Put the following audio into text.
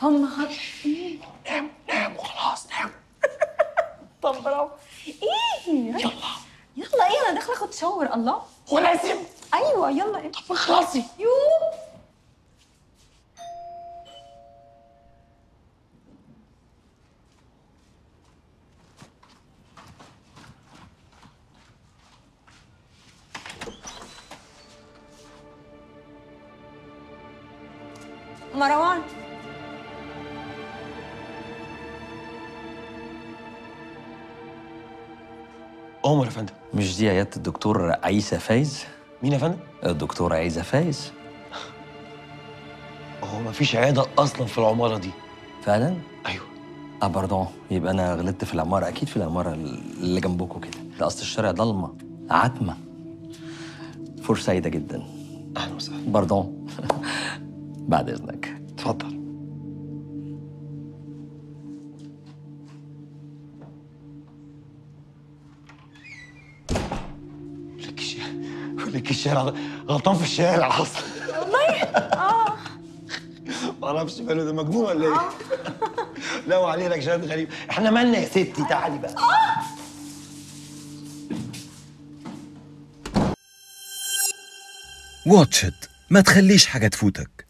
هم خط نام نام وخلاص نام طب برافو ايه يلا يلا ايه انا داخله اخد شاور الله هو لازم ايوه يلا ايه طب اخلصي يو مروان عمر يا فندم مش دي عيادة الدكتور عيسى فايز؟ مين يا فندم؟ الدكتور عيسى فايز هو مفيش عياده اصلا في العماره دي فعلا؟ ايوه اه باردون يبقى انا غلطت في العمارة اكيد في العمارة اللي جنبكم كده ده اصل الشارع ضلمة عتمة فرصة سعيدة جدا اهلا وسهلا باردون بعد اذنك اتفضل لك الشارع لك الشارع غلطان في الشارع اصلا والله اه ما اعرفش ماله ده مجنون ولا ايه؟ لا وعليه لك شهاده غريب احنا مالنا يا ستي تعالي بقى واتش إت ما تخليش حاجة تفوتك